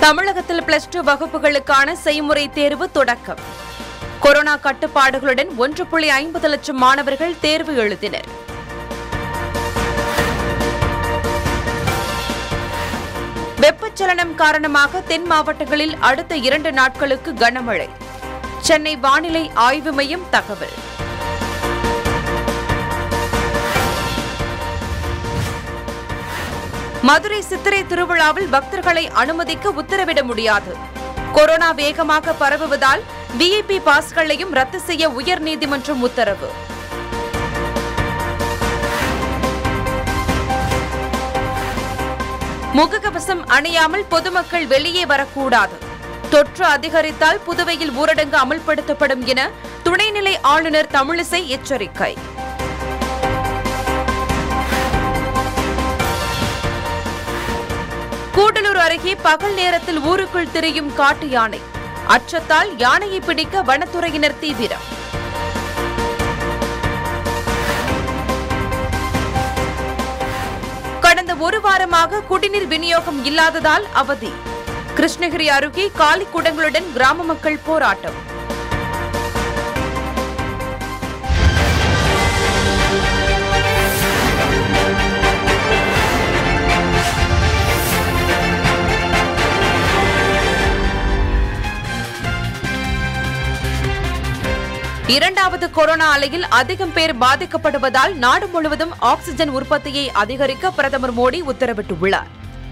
தமிழகத்தில் plus two வகுப்புகளுக்கான செய்முறை தேர்வு தொடக்கம் கொரோனா கட்டுப்பாடுகளுடன் ஒன்று புள்ளி ஐம்பது லட்சம் மாணவர்கள் தேர்வு எழுதினர் வெப்பச்சலனம் காரணமாக தென் மாவட்டங்களில் அடுத்த இரண்டு நாட்களுக்கு கனமழை சென்னை வானிலை ஆய்வு மையம் தகவல் மதுரை சித்திரை திருவிழாவில் பக்தர்களை அனுமதிக்க உத்தரவிட முடியாது கொரோனா வேகமாக பரவுவதால் விஐபி பாஸ்களையும் ரத்து செய்ய உயர்நீதிமன்றம் உத்தரவு முகக்கவசம் அணியாமல் பொதுமக்கள் வெளியே வரக்கூடாது தொற்று அதிகரித்தால் புதுவையில் ஊரடங்கு அமல்படுத்தப்படும் என துணைநிலை ஆளுநர் தமிழிசை எச்சரிக்கை கூடலூர் அருகே பகல் நேரத்தில் ஊருக்குள் திரியும் காட்டு யானை அச்சத்தால் யானையை பிடிக்க வனத்துறையினர் தீவிரம் கடந்த ஒரு வாரமாக குடிநீர் விநியோகம் இல்லாததால் அவதி கிருஷ்ணகிரி அருகே காலி குடங்களுடன் கிராம மக்கள் போராட்டம் இரண்டாவது கொரோனா அலையில் அதிகம் பேர் பாதிக்கப்படுவதால் நாடு முழுவதும் ஆக்ஸிஜன் உற்பத்தியை அதிகரிக்க பிரதமர் மோடி உத்தரவிட்டுள்ளார்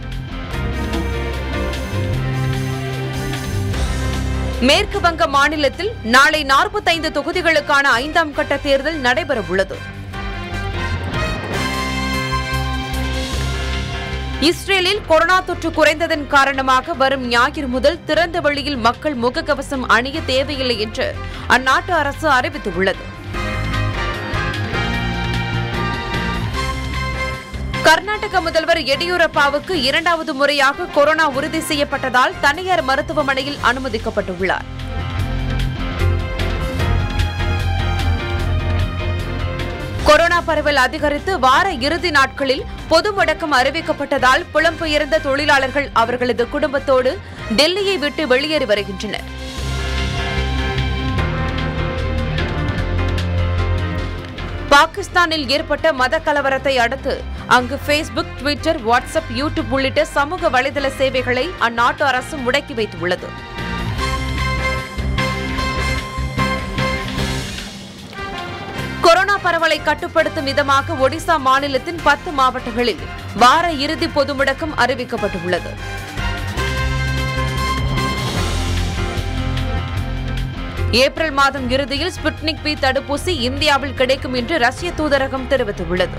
மேற்கு வங்க மாநிலத்தில் நாளை நாற்பத்தைந்து தொகுதிகளுக்கான ஐந்தாம் கட்ட தேர்தல் நடைபெறவுள்ளது இஸ்ரேலில் கொரோனா தொற்று குறைந்ததன் காரணமாக வரும் ஞாயிறு முதல் திறந்த வெளியில் மக்கள் முகக்கவசம் அணிய தேவையில்லை என்று அந்நாட்டு அரசு அறிவித்துள்ளது கர்நாடக முதல்வர் எடியூரப்பாவுக்கு இரண்டாவது முறையாக கொரோனா உறுதி செய்யப்பட்டதால் தனியார் மருத்துவமனையில் அனுமதிக்கப்பட்டுள்ளார் கொரோனா பரவல் அதிகரித்து வார இறுதி நாட்களில் பொது முடக்கம் அறிவிக்கப்பட்டதால் புலம்பெயர்ந்த தொழிலாளர்கள் அவர்களது குடும்பத்தோடு டெல்லியை விட்டு வெளியேறி வருகின்றனர் பாகிஸ்தானில் ஏற்பட்ட மத கலவரத்தை அடுத்து அங்கு ஃபேஸ்புக் ட்விட்டர் வாட்ஸ்அப் யூடியூப் உள்ளிட்ட சமூக வலைதள சேவைகளை அந்நாட்டு அரசு முடக்கி வைத்துள்ளது கொரோனா பரவலை கட்டுப்படுத்தும் விதமாக ஒடிசா மாநிலத்தின் பத்து மாவட்டங்களில் வார இறுதி பொது முடக்கம் அறிவிக்கப்பட்டுள்ளது ஏப்ரல் மாதம் இறுதியில் ஸ்புட்னிக் வி தடுப்பூசி இந்தியாவில் கிடைக்கும் என்று ரஷ்ய தூதரகம் தெரிவித்துள்ளது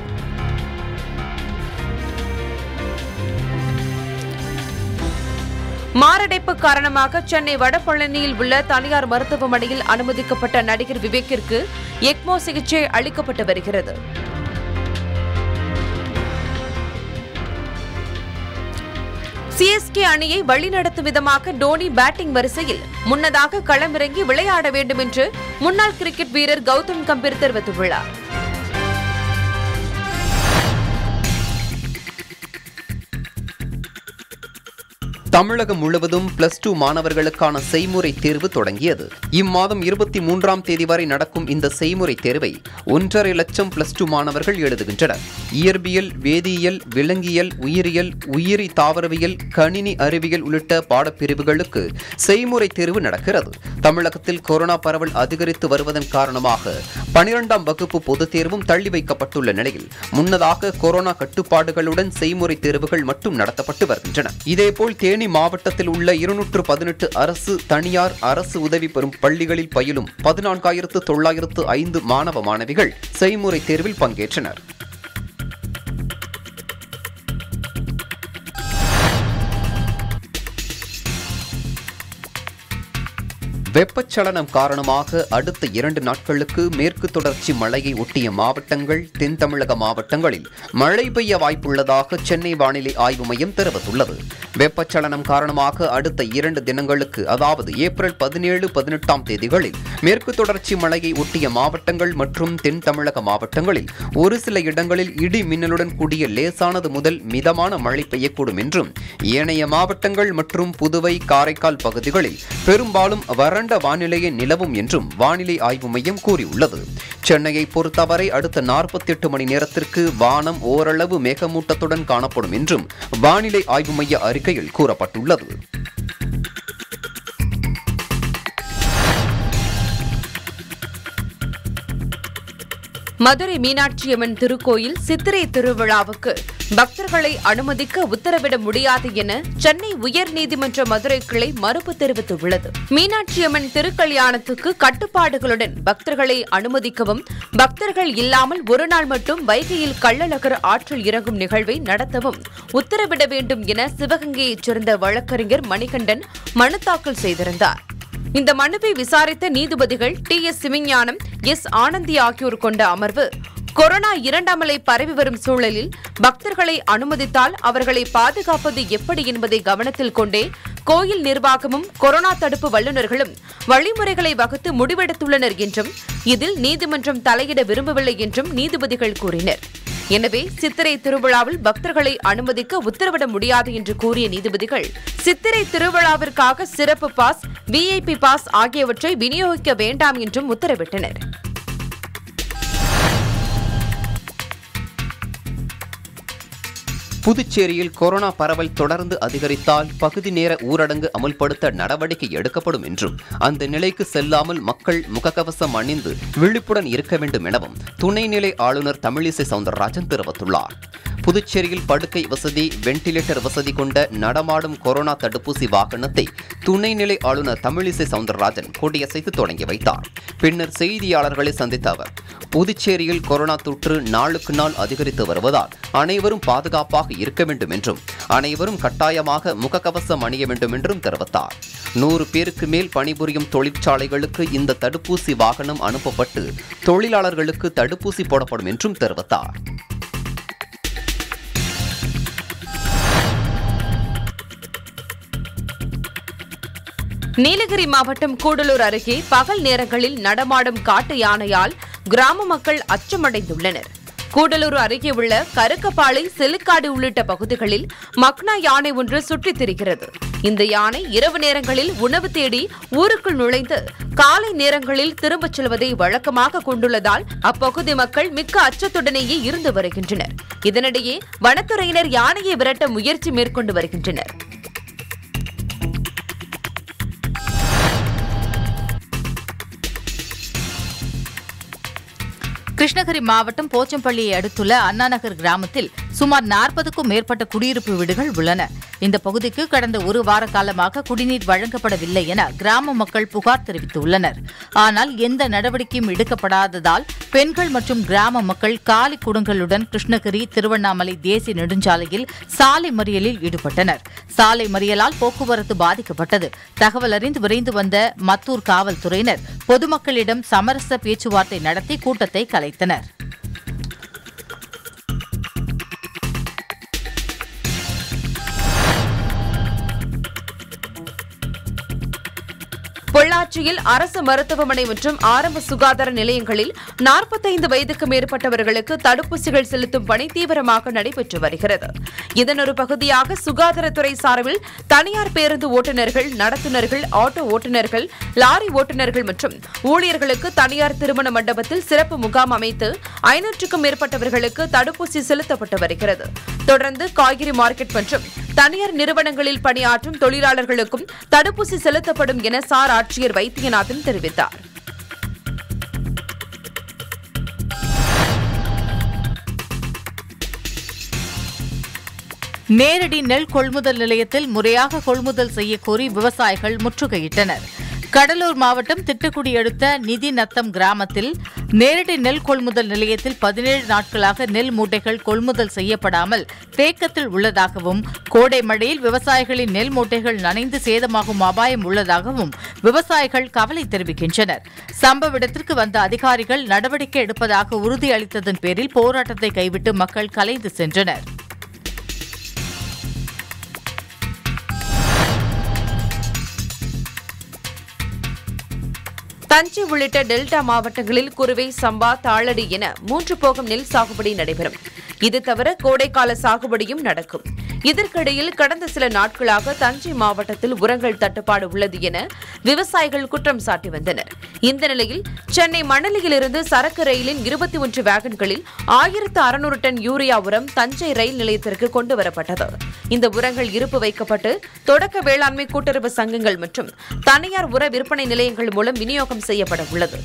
மாரடைப்பு காரணமாக சென்னை வடபழனியில் உள்ள தனியார் மருத்துவமனையில் அனுமதிக்கப்பட்ட நடிகர் விவேக்கிற்கு எக்மோ சிகிச்சை அளிக்கப்பட்டு வருகிறது சிஎஸ்கே அணியை வழிநடத்தும் விதமாக டோனி பேட்டிங் வரிசையில் முன்னதாக களமிறங்கி விளையாட வேண்டும் என்று முன்னாள் கிரிக்கெட் வீரர் கௌதம் கம்பீர் தெரிவித்துள்ளார் தமிழகம் முழுவதும் பிளஸ் டூ மாணவர்களுக்கான செய்முறை தேர்வு தொடங்கியது இம்மாதம் இருபத்தி மூன்றாம் தேதி வரை நடக்கும் இந்த செய்முறை தேர்வை ஒன்றரை லட்சம் பிளஸ் டூ மாணவர்கள் எழுதுகின்றனர் இயற்பியல் வேதியியல் விலங்கியல் உயிரியல் உயிரி தாவரவியல் கணினி அறிவியல் உள்ளிட்ட பாடப்பிரிவுகளுக்கு செய்முறை தேர்வு நடக்கிறது தமிழகத்தில் கொரோனா பரவல் அதிகரித்து வருவதன் காரணமாக பனிரெண்டாம் வகுப்பு பொதுத் தேர்வும் தள்ளி வைக்கப்பட்டுள்ள நிலையில் முன்னதாக கொரோனா கட்டுப்பாடுகளுடன் செய்முறை தேர்வுகள் மட்டும் நடத்தப்பட்டு வருகின்றன இதேபோல் தேனி மாவட்டத்தில் உள்ள இருநூற்று பதினெட்டு அரசு தனியார் அரசு உதவி பெறும் பள்ளிகளில் பயிலும் பதினான்காயிரத்து தொள்ளாயிரத்து ஐந்து மாணவ மாணவிகள் செய்முறை தேர்வில் பங்கேற்றனர் வெப்பச்சலனம் காரணமாக அடுத்த இரண்டு நாட்களுக்கு மேற்கு தொடர்ச்சி மழையை ஒட்டிய மாவட்டங்கள் தென் தமிழக மாவட்டங்களில் மழை பெய்ய வாய்ப்புள்ளதாக சென்னை வானிலை ஆய்வு மையம் தெரிவித்துள்ளது வெப்பச்சலனம் காரணமாக அடுத்த இரண்டு தினங்களுக்கு அதாவது ஏப்ரல் பதினேழு பதினெட்டாம் தேதிகளில் மேற்கு தொடர்ச்சி மழையை ஒட்டிய மாவட்டங்கள் மற்றும் தென் தமிழக மாவட்டங்களில் ஒரு சில இடங்களில் இடி மின்னலுடன் கூடிய லேசானது முதல் மிதமான மழை பெய்யக்கூடும் என்றும் ஏனைய மாவட்டங்கள் மற்றும் புதுவை காரைக்கால் பகுதிகளில் பெரும்பாலும் வறண்ட வானிலையே நிலவும் என்றும் வானிலை ஆய்வு மையம் கூறியுள்ளது சென்னையை பொறுத்தவரை அடுத்த நாற்பத்தி எட்டு மணி நேரத்திற்கு வானம் ஓரளவு மேகமூட்டத்துடன் காணப்படும் என்றும் வானிலை ஆய்வு மைய அறிக்கையில் கூறப்பட்டுள்ளது மதுரை மீனாட்சியம்மன் திருக்கோயில் சித்திரை திருவிழாவுக்கு பக்தர்களை அனுமதிக்க உத்தரவிட முடியாது என சென்னை உயர்நீதிமன்ற மதுரை கிளை மறுப்பு தெரிவித்துள்ளது மீனாட்சியம்மன் திருக்கல்யாணத்துக்கு கட்டுப்பாடுகளுடன் பக்தர்களை அனுமதிக்கவும் பக்தர்கள் இல்லாமல் ஒரு நாள் மட்டும் வைகையில் கள்ளழகர் ஆற்றில் இறங்கும் நிகழ்வை நடத்தவும் உத்தரவிட வேண்டும் என சிவகங்கையைச் சேர்ந்த வழக்கறிஞர் மணிகண்டன் மனு தாக்கல் செய்திருந்தார் இந்த மனுவை விசாரித்த நீதிபதிகள் T S Sivagnanam S Anandhi ஆகியோர் கொண்ட அமர்வு கொரோனா இரண்டாம் அலை பரவி வரும் சூழலில் பக்தர்களை அனுமதித்தால் அவர்களை பாதுகாப்பது எப்படி என்பதை கவனத்தில் கொண்டே கோயில் நிர்வாகமும் கொரோனா தடுப்பு வல்லுநர்களும் வழிமுறைகளை வகுத்து முடிவெடுத்துள்ளனர் என்றும் இதில் நீதிமன்றம் தலையிட விரும்பவில்லை என்றும் நீதிபதிகள் கூறினர் எனவே சித்திரை திருவிழாவில் பக்தர்களை அனுமதிக்க உத்தரவிட முடியாது என்று கூறிய நீதிபதிகள் சித்திரை திருவிழாவிற்காக சிறப்பு பாஸ் விஐபி பாஸ் ஆகியவற்றை விநியோகிக்க வேண்டாம் என்றும் உத்தரவிட்டனர் புதுச்சேரியில் கொரோனா பரவல் தொடர்ந்து அதிகரித்தால் பகுதி நேர ஊரடங்கு அமல்படுத்த நடவடிக்கை எடுக்கப்படும் என்றும் அந்த நிலைக்கு செல்லாமல் மக்கள் முகக்கவசம் அணிந்து விழிப்புடன் இருக்க வேண்டும் எனவும் துணைநிலை ஆளுநர் தமிழிசை சவுந்தரராஜன் தெரிவித்துள்ளார் புதுச்சேரியில் படுக்கை வசதி வெண்டிலேட்டர் வசதி கொண்ட நடமாடும் கொரோனா தடுப்பூசி வாகனத்தை துணைநிலை ஆளுநர் தமிழிசை சவுந்தரராஜன் கொடியசைத்து தொடங்கி வைத்தார் பின்னர் செய்தியாளர்களை சந்தித்த அவர் புதுச்சேரியில் கொரோனா தொற்று நாளுக்கு நாள் அதிகரித்து வருவதால் அனைவரும் பாதுகாப்பாக இருக்க வேண்டும் என்றும் அனைவரும் கட்டாயமாக முகக்கவசம் அணிய வேண்டும் என்றும் தெரிவித்தார் நூறு பேருக்கு மேல் பணிபுரியும் தொழிற்சாலைகளுக்கு இந்த தடுப்பூசி வாகனம் அனுப்பப்பட்டு தொழிலாளர்களுக்கு தடுப்பூசி போடப்படும் என்றும் தெரிவித்தார் நீலகிரி மாவட்டம் கூடலூர் அருகே பகல் நேரங்களில் நடமாடும் காட்டு யானையால் கிராம மக்கள் அச்சமடைந்துள்ளனர் கூடலூர் அருகே உள்ள கருக்கப்பாளை செல்லுக்காடு உள்ளிட்ட பகுதிகளில் மக்னா யானை ஒன்று சுற்றித் திரிகிறது இந்த யானை இரவு நேரங்களில் உணவு தேடி ஊருக்குள் நுழைந்து காலை நேரங்களில் திரும்பச் செல்வதை வழக்கமாக கொண்டுள்ளதால் அப்பகுதி மக்கள் மிக்க அச்சத்துடனேயே இருந்து வருகின்றனர் இதனிடையே வனத்துறையினர் யானையை விரட்ட முயற்சி மேற்கொண்டு வருகின்றனர் கிருஷ்ணகிரி மாவட்டம் போச்சம்பள்ளியை அடுத்துள்ள அண்ணாநகர் கிராமத்தில் சுமார் நாற்பதுக்கும் மேற்பட்ட குடியிருப்பு வீடுகள் உள்ளன இந்த பகுதிக்கு கடந்த ஒரு வார காலமாக குடிநீர் வழங்கப்படவில்லை என கிராம மக்கள் புகார் தெரிவித்துள்ளனர் ஆனால் எந்த நடவடிக்கையும் எடுக்கப்படாததால் பெண்கள் மற்றும் கிராம மக்கள் காலி குடங்களுடன் கிருஷ்ணகிரி திருவண்ணாமலை தேசிய நெடுஞ்சாலையில் சாலை மறியலில் ஈடுபட்டனர் சாலை மறியலால் போக்குவரத்து பாதிக்கப்பட்டது தகவல் அறிந்து விரைந்து வந்த மத்தூர் காவல்துறையினர் பொதுமக்களிடம் சமரச பேச்சுவார்த்தை நடத்தி கூட்டத்தை கலைத்தனர் பொள்ளாச்சியில் அரசு மருத்துவமனை மற்றும் ஆரம்ப சுகாதார நிலையங்களில் நாற்பத்தைந்து வயதுக்கு மேற்பட்டவர்களுக்கு தடுப்பூசிகள் செலுத்தும் பணி தீவிரமாக நடைபெற்று வருகிறது இதன் ஒரு பகுதியாக சுகாதாரத்துறை சார்பில் தனியார் பேருந்து ஓட்டுநர்கள் நடத்துனர்கள் ஆட்டோ ஓட்டுநர்கள் லாரி ஓட்டுநர்கள் மற்றும் ஊழியர்களுக்கு தனியார் திருமண மண்டபத்தில் சிறப்பு முகாம் அமைத்து ஐநூற்றுக்கும் மேற்பட்டவர்களுக்கு தடுப்பூசி செலுத்தப்பட்டு வருகிறது தொடர்ந்து காய்கறி மார்க்கெட் மற்றும் தனியார் நிறுவனங்களில் பணியாற்றும் தொழிலாளர்களுக்கும் தடுப்பூசி செலுத்தப்படும் என சார் ஆட்சியர் வைத்தியநாதன் தெரிவித்தார் நேரடி நெல் கொள்முதல் நிலையத்தில் முறையாக கொள்முதல் செய்யக்கோரி விவசாயிகள் முற்றுகையிட்டனர் கடலூர் மாவட்டம் திட்டுக்குடி அடுத்த நிதி நத்தம் கிராமத்தில் நேரடி நெல் கொள்முதல் நிலையத்தில் பதினேழு நாட்களாக நெல் மூட்டைகள் கொள்முதல் செய்யப்படாமல் தேக்கத்தில் உள்ளதாகவும் கோடை மழையில் விவசாயிகளின் நெல் மூட்டைகள் நனைந்து சேதமாகும் அபாயம் உள்ளதாகவும் விவசாயிகள் கவலை தெரிவிக்கின்றனர் சம்பவ இடத்திற்கு வந்த அதிகாரிகள் நடவடிக்கை எடுப்பதாக உறுதியளித்ததன் பேரில் போராட்டத்தை கைவிட்டு மக்கள் கலைந்து சென்றனர் தஞ்சை உள்ளிட்ட டெல்டா மாவட்டங்களில் குறுவை சம்பா தாளடி என மூன்று போகம் நெல் சாகுபடி நடைபெறும் இது தவிர கோடைக்கால சாகுபடியும் நடக்கும் இதற்கிடையில் கடந்த சில நாட்களாக தஞ்சை மாவட்டத்தில் உரங்கள் தட்டுப்பாடு உள்ளது என விவசாயிகள் குற்றம் சாட்டி வந்தனர் இந்த நிலையில் சென்னை மணலியிலிருந்து சரக்கு ரயிலின் இருபத்தி ஒன்று வேகன்களில் ஆயிரத்து அறுநூறு டன் யூரியா உரம் தஞ்சை ரயில் நிலையத்திற்கு கொண்டு வரப்பட்டது இந்த உரங்கள் இருப்பு வைக்கப்பட்டு தொடக்க வேளாண்மை கூட்டுறவு சங்கங்கள் மற்றும் தனியார் உர விற்பனை நிலையங்கள் மூலம் விநியோகம் செய்யப்பட உள்ளது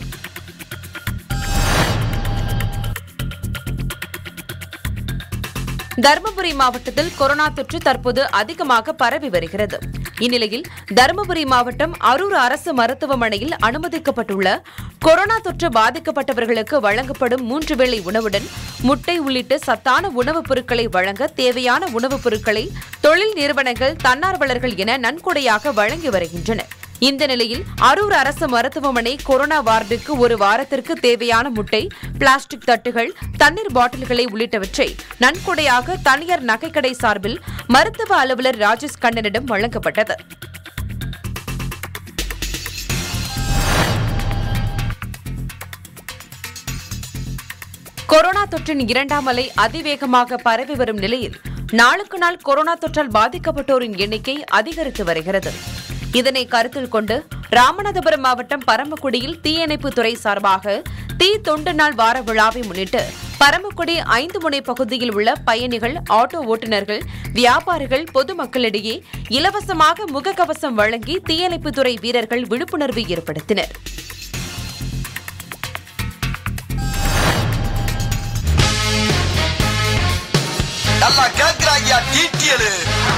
தருமபுரி மாவட்டத்தில் கொரோனா தொற்று தற்போது அதிகமாக பரவி வருகிறது இந்நிலையில் தருமபுரி மாவட்டம் அரூர் அரசு மருத்துவமனையில் அனுமதிக்கப்பட்டுள்ள கொரோனா தொற்று பாதிக்கப்பட்டவர்களுக்கு வழங்கப்படும் மூன்று வேளை உணவுடன் முட்டை உள்ளிட்ட சத்தான உணவுப் பொருட்களை வழங்க தேவையான உணவுப் பொருட்களை தொழில் நிறுவனங்கள் தன்னார்வலர்கள் என நன்கொடையாக வழங்கி வருகின்றனர் இந்த நிலையில் அரூர் அரசு மருத்துவமனை கொரோனா வார்டுக்கு ஒரு வாரத்திற்கு தேவையான முட்டை பிளாஸ்டிக் தட்டுகள் தண்ணீர் பாட்டில்களை உள்ளிட்டவற்றை நன்கொடையாக தனியார் நகைக்கடை சார்பில் மருத்துவ அலுவலர் ராஜேஷ் கண்ணனிடம் வழங்கப்பட்டது கொரோனா தொற்றின் இரண்டாம் அலை அதிவேகமாக பரவி வரும் நிலையில் நாளுக்கு நாள் கொரோனா தொற்றால் பாதிக்கப்பட்டோரின் எண்ணிக்கை அதிகரித்து வருகிறது இதனை கருத்தில் கொண்டு ராமநாதபுரம் மாவட்டம் பரமக்குடியில் தீயணைப்பு துறை சார்பாக தீ தொண்டு நாள் வார விழாவை முன்னிட்டு பரமக்குடி ஐந்து முனை பகுதியில் உள்ள பயணிகள் ஆட்டோ ஓட்டுநர்கள் வியாபாரிகள் பொதுமக்களிடையே இலவசமாக முகக்கவசம் வழங்கி தீயணைப்புத்துறை வீரர்கள் விழிப்புணர்வு ஏற்படுத்தினர் நல்லா கேக்குறாங்கயா டீட்டியலு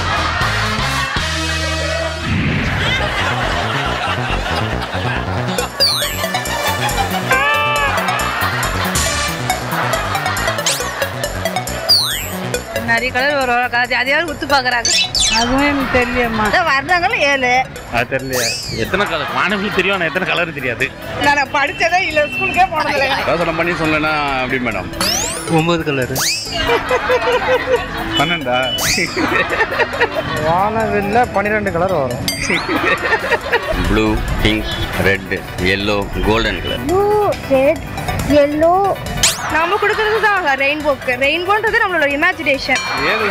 நிறைய கலர் வரும் அது அதையாவது குத்து பார்க்குறாங்க அதுவும் எனக்கு தெரியலையம்மா வர்றாங்கள ஏழு அது தெரியலையா எத்தனை கலர் வானவில் தெரியும் ஆனால் எத்தனை கலர் தெரியாது நான் படிச்சதே இல்லை ஸ்கூலுக்கே போனதில்லை யோசனை பண்ணி சொல்லனா அப்படி மேடம் ஒன்பது கலரு பன்னெண்டா வானவில்ல பன்னிரெண்டு கலர் வரும் blue pink red yellow golden colour blue red yellow நம்ம கொடுக்கறது தான் ரெயின்போக்கு ரெயின்போன்றது நம்மளோட இமேஜினேஷன்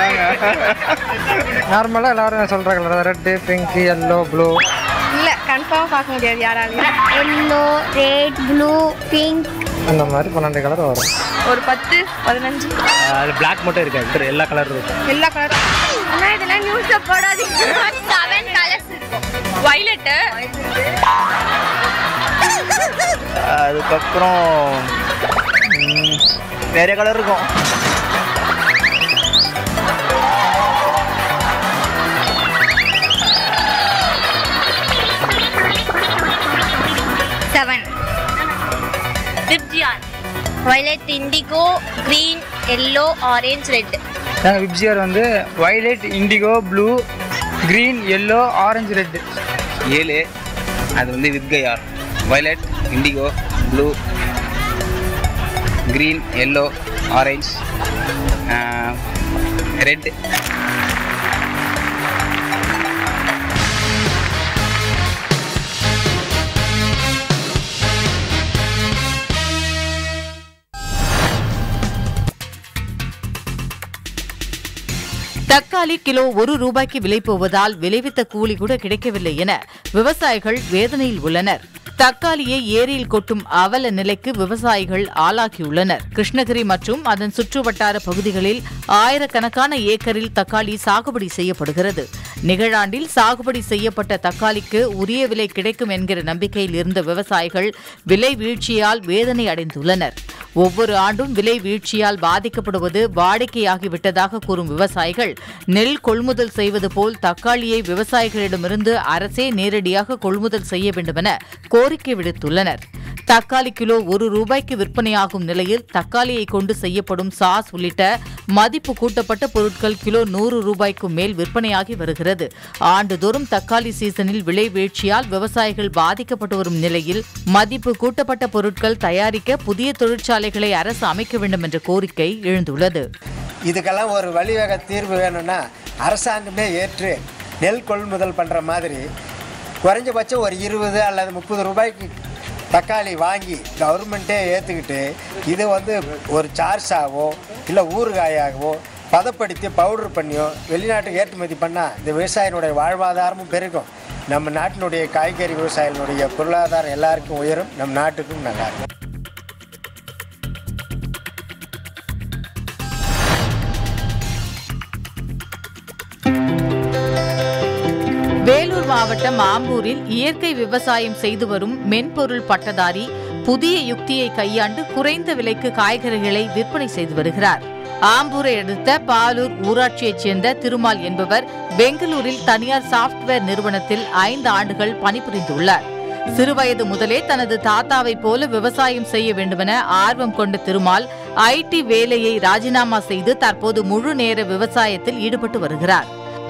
நார்மலாக எல்லாரும் சொல்கிற colour red pink yellow blue இல்லை கன்ஃபார்மாக பார்க்க முடியாது யாராலையும் எல்லோ ரெட் ப்ளூ பிங்க் அந்த மாதிரி பன்னெண்டு கலர் வரும் ஒரு பத்து பதினஞ்சு அது பிளாக் மட்டும் இருக்காது எல்லா கலரும் இருக்கும் எல்லா கலரும் ஆனால் இதெல்லாம் நியூஸில் போடாதீங்க செவன் கலர்ஸ் வைலட்டு அதுக்கப்புறம் ம், நிறைய கலர் இருக்கும் seven VIBGYOR violet indigo green yellow orange red நாங்கள் விப்ஜிஆர் வந்து violet indigo blue green yellow orange red ஏழு அது வந்து வித்கயார் violet indigo blue green yellow orange red தக்காளி கிலோ ஒரு ரூபாய்க்கு விலை போவதால் விளைவித்த கூலி கூட கிடைக்கவில்லை என விவசாயிகள் வேதனையில் உள்ளனர் தக்காளியை ஏரியில் கொட்டும் அவல நிலைக்கு விவசாயிகள் ஆளாகியுள்ளனர் கிருஷ்ணகிரி மற்றும் அதன் சுற்றுவட்டார பகுதிகளில் ஆயிரக்கணக்கான ஏக்கரில் தக்காளி சாகுபடி செய்யப்படுகிறது நிகழாண்டில் சாகுபடி செய்யப்பட்ட தக்காளிக்கு உரிய விலை கிடைக்கும் என்கிற நம்பிக்கையில் இருந்த விவசாயிகள் விலை வீழ்ச்சியால் வேதனை அடைந்துள்ளனர் ஒவ்வொரு ஆண்டும் விலை வீழ்ச்சியால் பாதிக்கப்படுவது வாடிக்கையாகிவிட்டதாக கூறும் விவசாயிகள் நெல் கொள்முதல் செய்வது போல் தக்காளியை விவசாயிகளிடமிருந்து அரசே நேரடியாக கொள்முதல் செய்ய வேண்டுமென கோரிக்கை விடுத்துள்ளனர் தக்காளி கிலோ ஒரு ரூபாய்க்கு விற்பனையாகும் நிலையில் தக்காளியை கொண்டு செய்யப்படும் சாஸ் உள்ளிட்ட மதிப்பு கூட்டப்பட்ட பொருட்கள் கிலோ நூறு ரூபாய்க்கும் மேல் விற்பனையாகி வருகிறது ஆண்டுதோறும் தக்காளி சீசனில் விலை வீழ்ச்சியால் விவசாயிகள் பாதிக்கப்பட்டு வரும் நிலையில் மதிப்பு கூட்டப்பட்ட பொருட்கள் தயாரிக்க புதிய தொழிற்சாலைகளை அரசு அமைக்க வேண்டும் என்ற கோரிக்கை எழுந்துள்ளது இதுக்கெல்லாம் ஒரு வழிவகை தீர்வு வேணும்னா அரசாங்கமே ஏற்று நெல் கொள்முதல் பண்ணுற மாதிரி குறைஞ்சபட்சம் ஒரு இருபது அல்லது முப்பது ரூபாய்க்கு தக்காளி வாங்கி கவர்மெண்ட்டே ஏற்றுக்கிட்டு இது வந்து ஒரு சார்ஸாகவோ இல்லை ஊறுகாயாகவோ பதப்படுத்தி பவுடர் பண்ணியோ வெளிநாட்டுக்கு ஏற்றுமதி பண்ணால் இந்த விவசாயினுடைய வாழ்வாதாரமும் பெருகும் நம்ம நாட்டினுடைய காய்கறி விவசாயிகளுடைய பொருளாதாரம் எல்லாருக்கும் உயரும் நம் நாட்டுக்கும் நல்லா இருக்கும் வேலூர் மாவட்டம் ஆம்பூரில் இயற்கை விவசாயம் செய்து வரும் மென்பொருள் பட்டதாரி புதிய யுக்தியை கையாண்டு குறைந்த விலைக்கு காய்கறிகளை விற்பனை செய்து வருகிறார் ஆம்பூரை அடுத்த பாலூர் ஊராட்சியைச் சேர்ந்த திருமால் என்பவர் பெங்களூரில் தனியார் சாப்ட்வேர் நிறுவனத்தில் ஐந்து ஆண்டுகள் பணிபுரிந்துள்ளார் சிறுவயது முதலே தனது தாத்தாவைப் போல விவசாயம் செய்ய வேண்டுமென ஆர்வம் கொண்ட திருமால் ஐடி வேலையை ராஜினாமா செய்து தற்போது முழு நேர விவசாயத்தில் ஈடுபட்டு வருகிறார்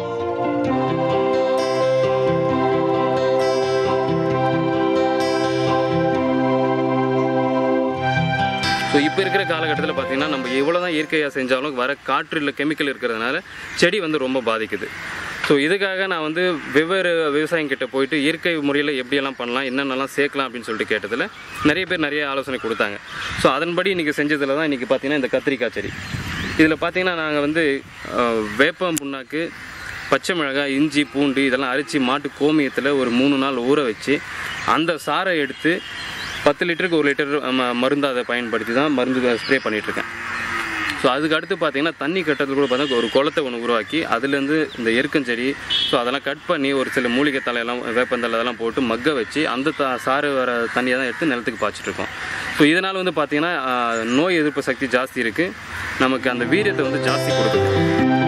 ஸோ இப்போ இருக்கிற காலகட்டத்தில் பார்த்தீங்கன்னா நம்ம எவ்வளோ தான் இயற்கையாக செஞ்சாலும் வர காற்றில் கெமிக்கல் இருக்கிறதுனால செடி வந்து ரொம்ப பாதிக்குது ஸோ இதுக்காக நான் வந்து வெவ்வேறு விவசாயம் கிட்ட போயிட்டு இயற்கை முறையில் எப்படியெல்லாம் பண்ணலாம் என்னென்னலாம் சேர்க்கலாம் அப்படின்னு சொல்லிட்டு கேட்டதில் நிறைய பேர் நிறைய ஆலோசனை கொடுத்தாங்க ஸோ அதன்படி இன்றைக்கி செஞ்சதில் தான் இன்றைக்கி பார்த்தீங்கன்னா இந்த கத்திரிக்காய் செடி இதில் பார்த்தீங்கன்னா நாங்கள் வந்து அஹ், வேப்பம் புண்ணாக்கு பச்சை மிளகாய் இஞ்சி பூண்டு இதெல்லாம் அரைச்சி மாட்டு கோமியத்தில் ஒரு மூணு நாள் ஊற வச்சு அந்த சாறை எடுத்து பத்து லிட்டருக்கு ஒரு லிட்டர் ம- மருந்து அதை பயன்படுத்தி தான் மருந்து ஸ்ப்ரே பண்ணிகிட்ருக்கேன் ஸோ அதுக்கு அடுத்து பார்த்தீங்கன்னா தண்ணி கட்டுறது கூட பார்த்தா ஒரு குளத்தை ஒன்று உருவாக்கி அதுலேருந்து இந்த எருக்கஞ்செடி ஸோ அதெல்லாம் கட் பண்ணி ஒரு சில மூலிகை தலையெல்லாம் வேப்பந்தலை அதெல்லாம் போட்டு மக்க வச்சு அந்த த சாறு வர தண்ணியை தான் எடுத்து நிலத்துக்கு பாய்ச்சிட்ருக்கோம் ஸோ இதனால் வந்து பார்த்தீங்கன்னா ஆஹ், நோய் எதிர்ப்பு சக்தி ஜாஸ்தி இருக்குது நமக்கு அந்த வீரியத்தை வந்து ஜாஸ்தி கொடுக்குது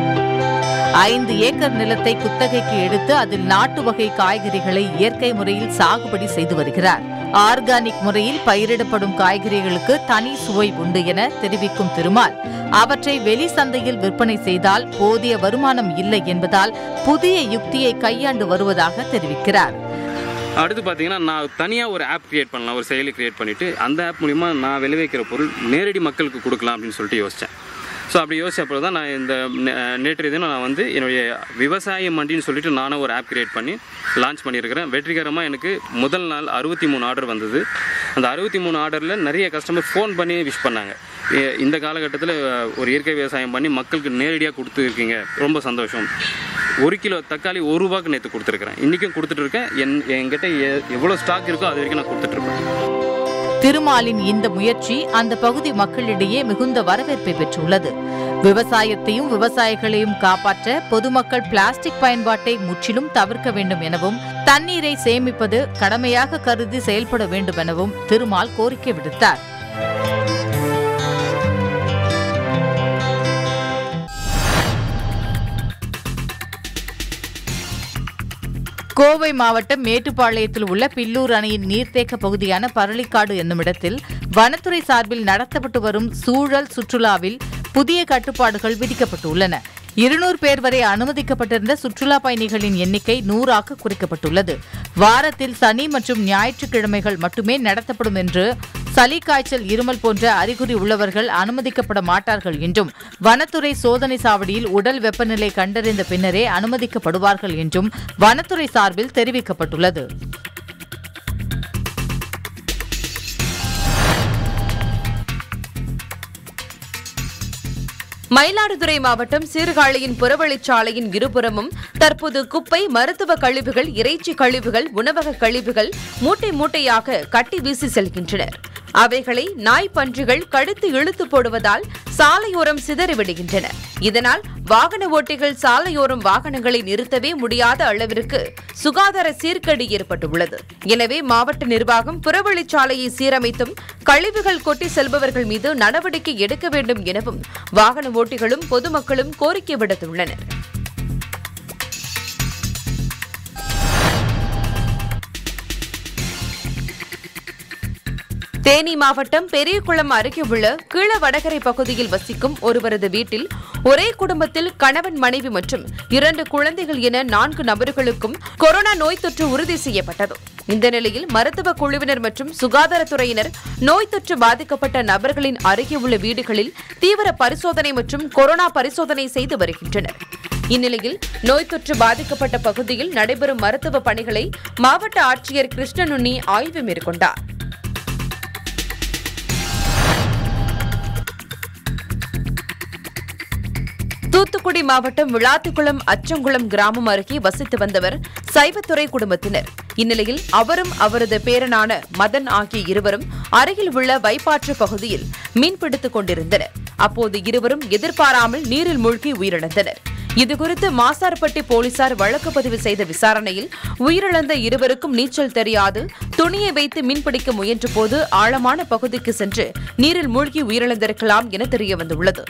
ஐந்து ஏக்கர் நிலத்தை குத்தகைக்கு எடுத்து அதில் நாட்டு வகை காய்கறிகளை இயற்கை முறையில் சாகுபடி செய்து வருகிறார் ஆர்கானிக் முறையில் பயிரிடப்படும் காய்கறிகளுக்கு தனி சுவை உண்டு என தெரிவிக்கும் திருமால் அவற்றை வெளி சந்தையில் விற்பனை செய்தால் போதிய வருமானம் இல்லை என்பதால் புதிய யுக்தியை கையாண்டு வருவதாக தெரிவிக்கிறார் அடுத்து பார்த்தீங்கன்னா நான் தனியாக ஒரு ஆப் கிரியேட் பண்ணலாம் ஒரு செயலி கிரியேட் பண்ணிவிட்டு அந்த ஆப் மூலிமா நான் விளைவிக்கிற பொருள் நேரடி மக்களுக்கு கொடுக்கலாம் அப்படின்னு சொல்லிட்டு யோசித்தேன் ஸோ அப்படி யோசிச்சப்போ தான் நான் இந்த நே- நேற்றைய தினம் நான் வந்து என்னுடைய விவசாய மண்டின்னு சொல்லிட்டு நானும் ஒரு ஆப் கிரியேட் பண்ணி லான்ச் பண்ணியிருக்கிறேன் வெற்றிகரமாக எனக்கு முதல் நாள் அறுபத்தி மூணு ஆர்டர் வந்தது அந்த அறுபத்தி மூணு ஆர்டரில் நிறைய கஸ்டமர் ஃபோன் பண்ணி விஷ் பண்ணாங்க எ- இந்த காலகட்டத்தில் ஒரு இயற்கை விவசாயம் பண்ணி மக்களுக்கு நேரடியாக கொடுத்துருக்கீங்க ரொம்ப சந்தோஷம் ஒரு கிலோ தக்காளி ஒரு ரூபாய்க்கு நேற்று கொடுத்துருக்குறேன் இன்றைக்கும் கொடுத்துட்டு இருக்கேன் என் என்கிட்ட எ- எவ்வளோ ஸ்டாக் இருக்கோ அது வரைக்கும் நான் கொடுத்துட்ருப்பேன் திருமாலின் இந்த முயற்சி அந்த பகுதி மக்களிடையே மிகுந்த வரவேற்பை பெற்றுள்ளது விவசாயத்தையும் விவசாயிகளையும் காப்பாற்ற பொதுமக்கள் பிளாஸ்டிக் பயன்பாட்டை முற்றிலும் தவிர்க்க வேண்டும் எனவும் தண்ணீரை சேமிப்பது கடமையாக கருதி செயல்பட வேண்டும் எனவும் திருமால் கோரிக்கை விடுத்தார் கோவை மாவட்டம் மேட்டுப்பாளையத்தில் உள்ள பில்லூர் அணையின் நீர்த்தேக்க பகுதியான பரளிக்காடு என்னுமிடத்தில் வனத்துறை சார்பில் நடத்தப்பட்டு வரும் சூழல் சுற்றுலாவில் புதிய கட்டுப்பாடுகள் விதிக்கப்பட்டுள்ளன இருநூறு பேர் வரை அனுமதிக்கப்பட்டிருந்த சுற்றுலா பயணிகளின் எண்ணிக்கை நூறாக குறைக்கப்பட்டுள்ளது வாரத்தில் சனி மற்றும் ஞாயிற்றுக்கிழமைகள் மட்டுமே நடத்தப்படும் என்று சளி காய்ச்சல் இருமல் போன்ற அறிகுறி உள்ளவர்கள் அனுமதிக்கப்பட மாட்டார்கள் என்றும் வனத்துறை சோதனை சாவடியில் உடல் வெப்பநிலை கண்டறிந்த பின்னரே அனுமதிக்கப்படுவார்கள் என்றும் வனத்துறை சார்பில் தெரிவிக்கப்பட்டுள்ளது மயிலாடுதுறை மாவட்டம் சீர்காழியின் புறவழிச்சாலையின் இருபுறமும் தற்போது குப்பை மருத்துவ கழிவுகள் இறைச்சி கழிவுகள் உணவக கழிவுகள் மூட்டை மூட்டையாக கட்டி வீசி செல்கின்றனர் அவைகளை நாய் பன்றிகள் கழுத்து இழுத்து போடுவதால் சாலையோரம் சிதறிவிடுகின்றன இதனால் வாகன ஓட்டிகள் சாலையோரம் வாகனங்களை நிறுத்தவே முடியாத அளவிற்கு சுகாதார சீர்கேடு ஏற்பட்டுள்ளது எனவே மாவட்ட நிர்வாகம் புறவழிச்சாலையை சீரமைத்தும் கழிவுகள் கொட்டி செல்பவர்கள் மீது நடவடிக்கை எடுக்க வேண்டும் எனவும் வாகன ஓட்டிகளும் பொதுமக்களும் கோரிக்கை விடுத்துள்ளனர் தேனி மாவட்டம் பெரியகுளம் அருகே உள்ள கீழ வடகரை பகுதியில் வசிக்கும் ஒருவரது வீட்டில் ஒரே குடும்பத்தில் கணவன் மனைவி மற்றும் இரண்டு குழந்தைகள் என நான்கு நபர்களுக்கும் கொரோனா நோய் தொற்று உறுதி செய்யப்பட்டது இந்த நிலையில் மருத்துவ குழுவினர் மற்றும் சுகாதாரத்துறையினர் நோய் தொற்று பாதிக்கப்பட்ட நபர்களின் அருகே உள்ள வீடுகளில் தீவிர பரிசோதனை மற்றும் கொரோனா பரிசோதனை செய்து வருகின்றனர் இந்நிலையில் நோய் தொற்று பாதிக்கப்பட்ட பகுதியில் நடைபெறும் மருத்துவ பணிகளை மாவட்ட ஆட்சியர் கிருஷ்ணனுண்ணி ஆய்வு மேற்கொண்டார் தூத்துக்குடி மாவட்டம் விளாத்திக்குளம் அச்சங்குளம் கிராமம் அருகே வசித்து வந்தவர் சைவத்துறை குடும்பத்தினர் இந்நிலையில் அவரும் அவரது பேரனான மதன் ஆகிய இருவரும் அருகில் உள்ள வைப்பாற்று பகுதியில் மீன்பிடித்துக் கொண்டிருந்தனர் அப்போது இருவரும் எதிர்பாராமல் நீரில் மூழ்கி உயிரிழந்தனர் இதுகுறித்து மாசார்பட்டி போலீசார் வழக்கு பதிவு செய்த விசாரணையில் உயிரிழந்த இருவருக்கும் நீச்சல் தெரியாது துணியை வைத்து மீன்பிடிக்க முயன்றபோது ஆழமான பகுதிக்கு சென்று நீரில் மூழ்கி உயிரிழந்திருக்கலாம் என தெரியவந்துள்ளது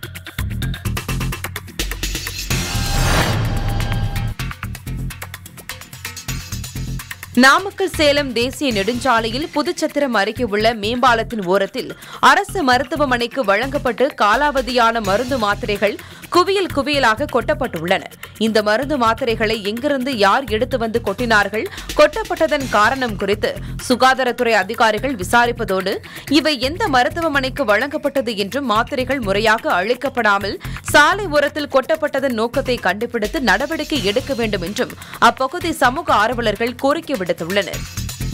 நாமக்கல் சேலம் தேசிய நெடுஞ்சாலையில் புதுச்சத்திரம் அருகே உள்ள மேம்பாலத்தின் ஓரத்தில் அரசு மருத்துவமனைக்கு வழங்கப்பட்டு காலாவதியான மருந்து மாத்திரைகள் குவியல் குவியலாக கொட்டப்பட்டுள்ளன இந்த மருந்து மாத்திரைகளை எங்கிருந்து யார் எடுத்து வந்து கொட்டினார்கள் கொட்டப்பட்டதன் காரணம் குறித்து சுகாதாரத்துறை அதிகாரிகள் விசாரிப்பதோடு இவை எந்த மருத்துவமனைக்கு வழங்கப்பட்டது என்றும் மாத்திரைகள் முறையாக அளிக்கப்படாமல் சாலை ஓரத்தில் கொட்டப்பட்டதன் நோக்கத்தை கண்டுபிடித்து நடவடிக்கை எடுக்க வேண்டும் என்றும் அப்பகுதி சமூக ஆர்வலர்கள் கோரிக்கை விடுத்துள்ளனர்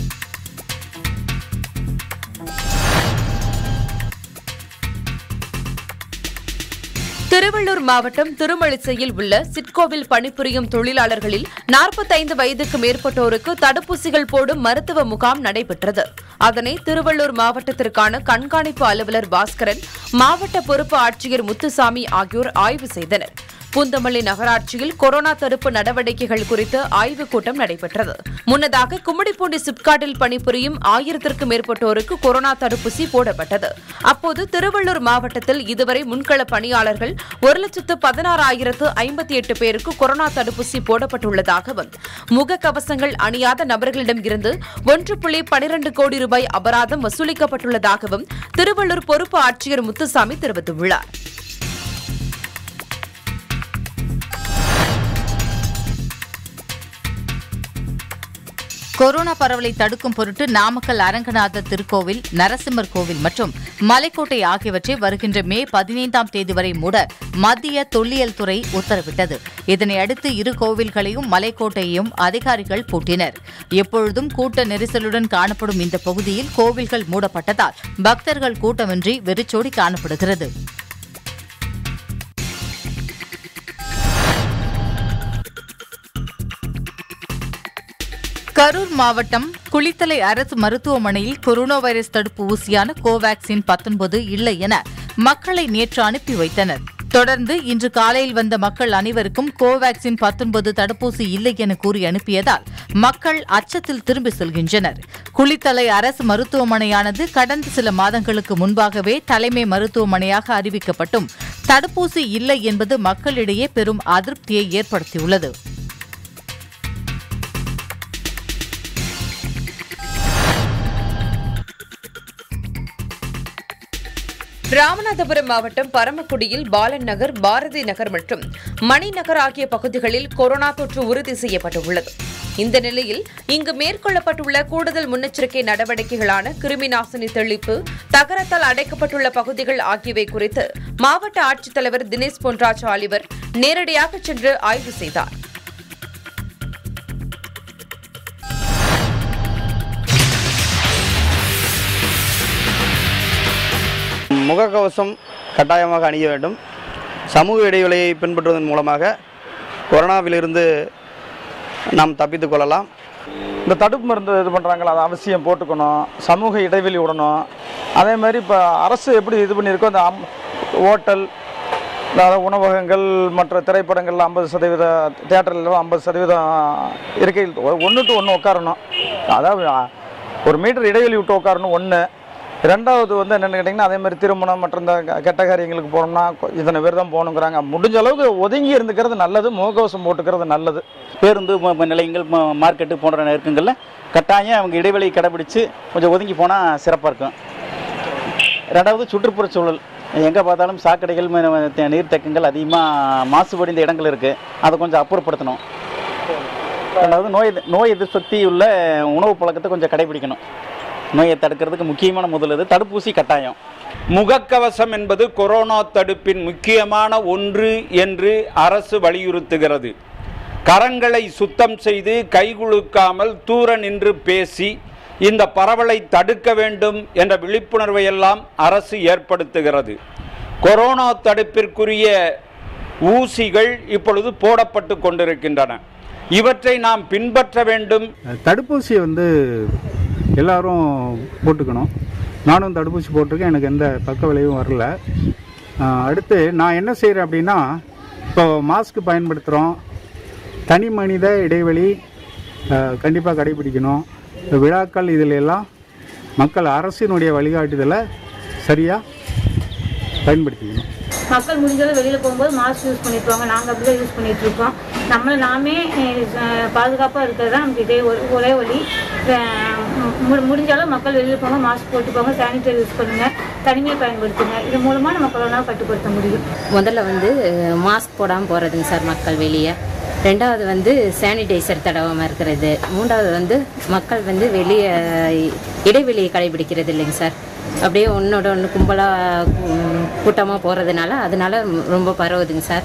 திருவள்ளூர் மாவட்டம் திருமழிசையில் உள்ள சிட்கோவில் பணிபுரியும் தொழிலாளர்களில் நாற்பத்தைந்து வயதுக்கு மேற்பட்டோருக்கு தடுப்பூசிகள் போடும் மருத்துவ முகாம் நடைபெற்றது அதனை திருவள்ளூர் மாவட்டத்திற்கான கண்காணிப்பு அலுவலர் பாஸ்கரன் மாவட்ட பொறுப்பு ஆட்சியர் முத்துசாமி ஆகியோர் ஆய்வு செய்தனர் பூந்தமல்லி நகராட்சியில் கொரோனா தடுப்பு நடவடிக்கைகள் குறித்து ஆய்வுக் கூட்டம் நடைபெற்றது முன்னதாக கும்மிடிப்பூண்டி சிப்காட்டில் பணிபுரியும் ஆயிரத்திற்கும் மேற்பட்டோருக்கு கொரோனா தடுப்பூசி போடப்பட்டது அப்போது திருவள்ளூர் மாவட்டத்தில் இதுவரை முன்கள பணியாளர்கள் ஒரு லட்சத்து பதினாறாயிரத்து ஐம்பத்தி எட்டு பேருக்கு கொரோனா தடுப்பூசி போடப்பட்டுள்ளதாகவும் முகக்கவசங்கள் அணியாத நபர்களிடம் இருந்து ஒன்று புள்ளி பனிரண்டு கோடி ரூபாய் அபராதம் வசூலிக்கப்பட்டுள்ளதாகவும் திருவள்ளூர் பொறுப்பு ஆட்சியர் முத்துசாமி தெரிவித்துள்ளார் கொரோனா பரவலை தடுக்கும் பொருட்டு நாமக்கல் அரங்கநாதர் திருக்கோவில் நரசிம்மர் கோவில் மற்றும் மலைக்கோட்டை ஆகியவற்றை வருகின்ற மே பதினைந்தாம் தேதி வரை மூட மத்திய தொல்லியல் துறை உத்தரவிட்டது இதனை அடுத்து இரு கோவில்களையும் மலைக்கோட்டையையும் அதிகாரிகள் பூட்டினர் எப்பொழுதும் கூட்ட நெரிசலுடன் காணப்படும் இந்த பகுதியில் கோவில்கள் மூடப்பட்டதால் பக்தர்கள் கூட்டமின்றி வெறிச்சோடி காணப்படுகிறது கரூர் மாவட்டம் குளித்தலை அரசு மருத்துவமனையில் கொரோனா வைரஸ் தடுப்பு ஊசியான கோவாக்சின் பத்தொன்பது இல்லை என மக்களை நேற்று அனுப்பி வைத்தனர் தொடர்ந்து இன்று காலையில் வந்த மக்கள் அனைவருக்கும் கோவாக்சின் பத்தொன்பது தடுப்பூசி இல்லை என கூறி அனுப்பியதால் மக்கள் அச்சத்தில் திரும்பி செல்கின்றனர் குளித்தலை அரசு மருத்துவமனையானது கடந்த சில மாதங்களுக்கு முன்பாகவே தலைமை மருத்துவமனையாக அறிவிக்கப்பட்டும் தடுப்பூசி இல்லை என்பது மக்களிடையே பெரும் அதிருப்தியை ஏற்படுத்தியுள்ளது ராமநாதபுரம் மாவட்டம் பரமக்குடியில் பாலன் நகர் பாரதி நகர் மற்றும் மணிநகர் ஆகிய பகுதிகளில் கொரோனா தொற்று உறுதி செய்யப்பட்டுள்ளது இந்த நிலையில் இங்கு மேற்கொள்ளப்பட்டுள்ள கூடுதல் முன்னெச்சரிக்கை நடவடிக்கைகளான கிருமி நாசினி தெளிப்பு தகரத்தால் அடைக்கப்பட்டுள்ள பகுதிகள் ஆகியவை குறித்து மாவட்ட ஆட்சித்தலைவர் தினேஷ் பொன்ராஜ் ஆலிவர் நேரடியாக சென்று ஆய்வு செய்தார் முகக்கவசம் கட்டாயமாக அணிய வேண்டும் சமூக இடைவெளியை பின்பற்றுவதன் மூலமாக கொரோனாவிலிருந்து நாம் தப்பித்துக் கொள்ளலாம் இந்த தடுப்பு மருந்து இது பண்ணுறாங்களா அது அவசியம் போட்டுக்கணும் சமூக இடைவெளி விடணும் அதே மாதிரி இப்போ அரசு எப்படி இது பண்ணியிருக்கோ அந்த அம் ஹோட்டல் அதாவது உணவகங்கள் மற்ற திரைப்படங்கள் ஐம்பது சதவீத தேட்டரில் ஐம்பது சதவீதம் இருக்கையில் ஒன்று டு ஒன்று உட்காரணும் அதாவது அ, ஒரு மீட்டர் இடைவெளி விட்டு உட்காரணும் ஒன்று ரெண்டாவது வந்து என்னென்னு கேட்டிங்கன்னா அதே மாதிரி திருமணம் மற்ற இந்த க- கெட்ட காரியங்களுக்கு போனோம்னா கொ- இத்தனை பேர் தான் போகணுங்கிறாங்க முடிஞ்ச அளவுக்கு ஒதுங்கி இருந்துக்கிறது நல்லது முகக்கவசம் போட்டுக்கிறது நல்லது பேருந்து ம- ம- நிலையங்கள் ம- மார்க்கெட்டு போன்ற நெருக்கங்களில் கட்டாயம் அவங்க இடைவெளி கடைபிடிச்சு கொஞ்சம் ஒதுங்கி போனால் சிறப்பாக இருக்கும் ரெண்டாவது சுற்றுப்புற சூழல் எங்கே பார்த்தாலும் சாக்கடைகள் ம- ம- தே- நீர்த்தேக்கங்கள் அதிகமாக மாசுபடிந்த இடங்கள் இருக்குது அதை கொஞ்சம் அப்புறப்படுத்தணும் ரெண்டாவது நோய் எதி- நோய் எதிர்ப்பு சக்தி உள்ள உணவு பழக்கத்தை கொஞ்சம் கடைபிடிக்கணும் நோயை தடுக்கிறதுக்கு முக்கியமான முதல் இது தடுப்பூசி கட்டாயம் முகக்கவசம் என்பது கொரோனா தடுப்பின் முக்கியமான ஒன்று என்று அரசு வலியுறுத்துகிறது கரங்களை சுத்தம் செய்து கைகுலுக்காமல் தூர நின்று பேசி இந்த பரவலை தடுக்க வேண்டும் என்ற விழிப்புணர்வை எல்லாம் அரசு ஏற்படுத்துகிறது கொரோனா தடுப்பிற்குரிய ஊசிகள் இப்பொழுது போடப்பட்டு கொண்டிருக்கின்றன இவற்றை நாம் பின்பற்ற வேண்டும் தடுப்பூசியை வந்து எல்லாரும் போட்டுக்கணும் நானும் தடுப்பூசி போட்டிருக்கேன் எனக்கு எந்த பக்க விளைவும் வரல ஆஹ் அடுத்து நான் என்ன செய்கிறேன் அப்படின்னா இப்போ மாஸ்க் பயன்படுத்துகிறோம் தனி மனித இடைவெளி கண்டிப்பாக கடைபிடிக்கணும் இந்த விழாக்கள் இதில் எல்லாம் மக்கள் அரசினுடைய வழிகாட்டுதலை சரியாக பயன்படுத்திக்கணும் மக்கள் முடிஞ்சளவு வெளியில் போகும்போது மாஸ்க் யூஸ் பண்ணிட்டு வாங்க நாங்கள் அப்படி தான் யூஸ் பண்ணிட்டு இருக்கோம் நம்மளை நாமே பாதுகாப்பாக இருக்கிறது தான் நமக்கு இதே ஒரு ஒரே வழி அஹ் மு- முடிஞ்ச அளவு மக்கள் வெளியில் போங்க மாஸ்க் போட்டு போங்க சானிடைசர் யூஸ் பண்ணுங்க தனிமையை பயன்படுத்துங்க இது மூலமாக நம்ம கொரோனா கட்டுப்படுத்த முடியும் முதல்ல வந்து மாஸ்க் போடாமல் போகிறதுங்க சார் மக்கள் வெளியே ரெண்டாவது வந்து சானிடைசர் தடவாமல் இருக்கிறது மூன்றாவது வந்து மக்கள் வந்து வெளியே இடைவெளியை கடைபிடிக்கிறது இல்லைங்க சார் அப்படியே ஒன்றோட ஒன்று கும்பலாக கூட்டமாக போகிறதுனால அதனால ரொம்ப பரவுதுங்க சார்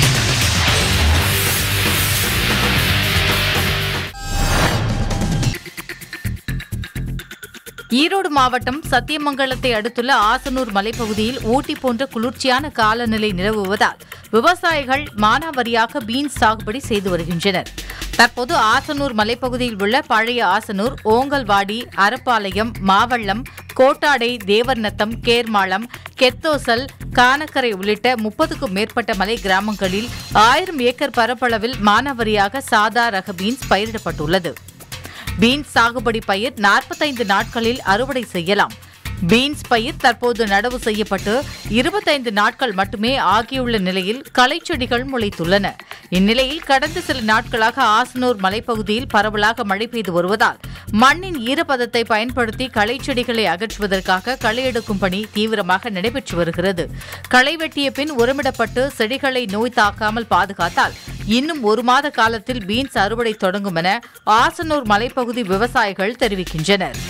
ஈரோடு மாவட்டம் சத்தியமங்கலத்தை அடுத்துள்ள ஆசனூர் மலைப்பகுதியில் ஊட்டி போன்ற குளிர்ச்சியான காலநிலை நிலவுவதால் விவசாயிகள் மானாவாரியாக பீன்ஸ் சாகுபடி செய்து வருகின்றனர் தற்போது ஆசனூர் மலைப்பகுதியில் உள்ள பழைய ஆசனூர் ஓங்கல்வாடி அரப்பாளையம் மாவள்ளம் கோட்டாடை தேவர்நத்தம் கேர்மாளம் கெத்தோசல் கானக்கரை உள்ளிட்ட முப்பதுக்கும் மேற்பட்ட மலை கிராமங்களில் ஆயிரம் ஏக்கர் பரப்பளவில் மானாவாரியாக சாதா ரக பீன்ஸ் பயிரிடப்பட்டுள்ளது பீன்ஸ் சாகுபடி பயிர் நாற்பத்தைந்து நாட்களில் அறுவடை செய்யலாம் பீன்ஸ் பயிர் தற்போது நடவு செய்யப்பட்டு இருபத்தைந்து நாட்கள் மட்டுமே ஆகியுள்ள நிலையில் களைச்செடிகள் முளைத்துள்ளன இந்நிலையில் கடந்த சில நாட்களாக ஆசனூர் மலைப்பகுதியில் பரவலாக மழை பெய்து வருவதால் மண்ணின் ஈரப்பதத்தை பயன்படுத்தி களைச்செடிகளை அகற்றுவதற்காக களை எடுக்கும் பணி தீவிரமாக நடைபெற்று வருகிறது களை வெட்டிய பின் உரமிடப்பட்டு செடிகளை நோய் தாக்காமல் பாதுகாத்தால் இன்னும் ஒரு மாத காலத்தில் பீன்ஸ் அறுவடை தொடங்கும் என ஆசனூர் மலைப்பகுதி விவசாயிகள் தெரிவிக்கின்றனர்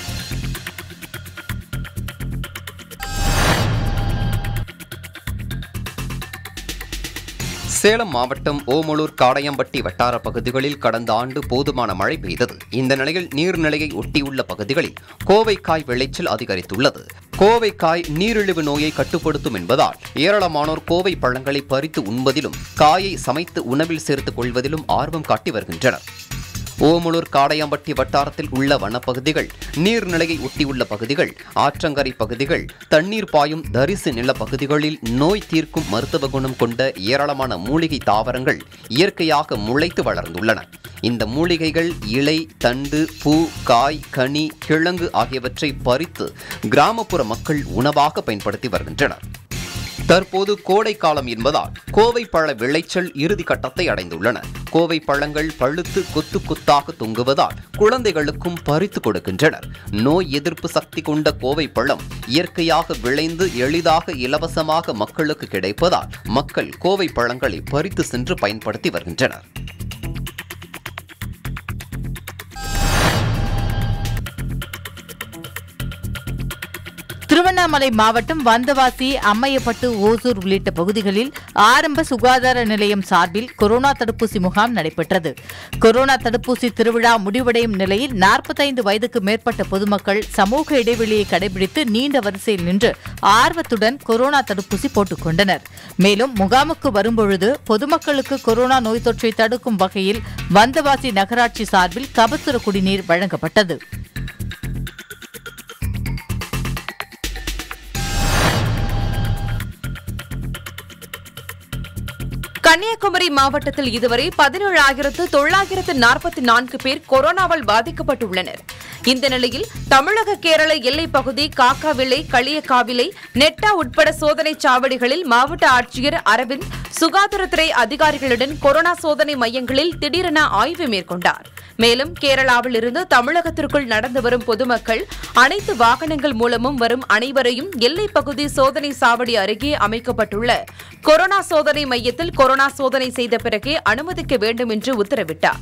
சேலம் மாவட்டம் ஓமலூர் காடையம்பட்டி வட்டார பகுதிகளில் கடந்த ஆண்டு போதுமான மழை பெய்தது இந்த நிலையில் நீர்நிலையை ஒட்டியுள்ள பகுதிகளில் கோவைக்காய் விளைச்சல் அதிகரித்துள்ளது கோவைக்காய் நீரிழிவு நோயை கட்டுப்படுத்தும் என்பதால் ஏராளமானோர் கோவை பழங்களை பறித்து உண்பதிலும் காயை சமைத்து உணவில் சேர்த்துக் கொள்வதிலும் ஆர்வம் காட்டி வருகின்றனர் ஓமலூர் காடையாம்பட்டி வட்டாரத்தில் உள்ள வனப்பகுதிகள் நீர்நிலையை ஒட்டியுள்ள பகுதிகள் ஆற்றங்கரை பகுதிகள் தண்ணீர் பாயும் தரிசு நிலப்பகுதிகளில் நோய் தீர்க்கும் மருத்துவ குணம் கொண்ட ஏராளமான மூலிகை தாவரங்கள் இயற்கையாக முளைத்து வளர்ந்துள்ளன இந்த மூலிகைகள் இலை தண்டு பூ காய் கனி கிழங்கு ஆகியவற்றை பறித்து கிராமப்புற மக்கள் உணவாக பயன்படுத்தி வருகின்றனர் தற்போது கோடை காலம் என்பதால் கோவை பழ விளைச்சல் இறுதி கட்டத்தை அடைந்துள்ளன கோவை பழங்கள் பழுத்து கொத்து கொத்தாக தொங்குவதால் குழந்தைகளுக்கும் பறித்து கொடுக்கின்றனர் நோய் எதிர்ப்பு சக்தி கொண்ட கோவை பழம் இயற்கையாக விளைந்து எளிதாக இலவசமாக மக்களுக்கு கிடைப்பதால் மக்கள் கோவை பழங்களை பறித்து சென்று பயன்படுத்தி வருகின்றனர் திருவண்ணாமலை மாவட்டம் வந்தவாசி அம்மையப்பட்டு ஓசூர் உள்ளிட்ட பகுதிகளில் ஆரம்ப சுகாதார நிலையம் சார்பில் கொரோனா தடுப்பூசி முகாம் நடைபெற்றது கொரோனா தடுப்பூசி திருவிழா முடிவடையும் நிலையில் நாற்பத்தைந்து வயதுக்கு மேற்பட்ட பொதுமக்கள் சமூக இடைவெளியை கடைபிடித்து நீண்ட வரிசையில் நின்று ஆர்வத்துடன் கொரோனா தடுப்பூசி போட்டுக் கொண்டனர் மேலும் முகாமுக்கு வரும்பொழுது பொதுமக்களுக்கு கொரோனா நோய் தொற்றை தடுக்கும் வகையில் வந்தவாசி நகராட்சி சார்பில் கபசுர குடிநீர் வழங்கப்பட்டது கன்னியாகுமரி மாவட்டத்தில் இதுவரை பதினேழாயிரத்து தொள்ளாயிரத்து நாற்பத்தி நான்கு பேர் கொரோனாவால் பாதிக்கப்பட்டுள்ளனர் இந்த நிலையில் தமிழக கேரள எல்லைப் பகுதி காக்காவிளை களியக்காவிளை நெட்டா உட்பட சோதனை சாவடிகளில் மாவட்ட ஆட்சியர் அரவிந்த் சுகாதாரத்துறை அதிகாரிகளுடன் கொரோனா சோதனை மையங்களில் திடீரென ஆய்வு மேற்கொண்டார் மேலும் கேரளாவில் இருந்து தமிழகத்திற்குள் நடந்து வரும் பொதுமக்கள் அனைத்து வாகனங்கள் மூலமும் வரும் அனைவரையும் எல்லைப் பகுதி சோதனை சாவடி அருகே அமைக்கப்பட்டுள்ள கொரோனா சோதனை மையத்தில் கொரோனா சோதனை செய்த பிறகே அனுமதிக்க வேண்டும் என்று உத்தரவிட்டார்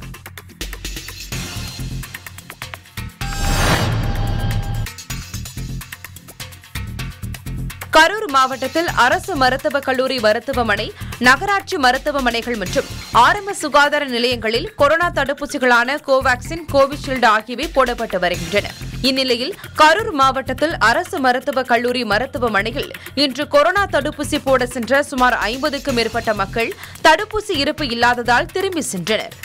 கரூர் மாவட்டத்தில் அரசு மருத்துவக் கல்லூரி மருத்துவமனை நகராட்சி மருத்துவமனைகள் மற்றும் ஆரம்ப சுகாதார நிலையங்களில் கொரோனா தடுப்பூசிகளான கோவாக்சின் கோவிஷீல்டு ஆகியவை போடப்பட்டு வருகின்றன இந்நிலையில் கரூர் மாவட்டத்தில் அரசு மருத்துவக் கல்லூரி மருத்துவமனையில் இன்று கொரோனா தடுப்பூசி போட சென்ற சுமார் ஐம்பதுக்கும் மேற்பட்ட மக்கள் தடுப்பூசி இருப்பு இல்லாததால் திரும்பி சென்றனர்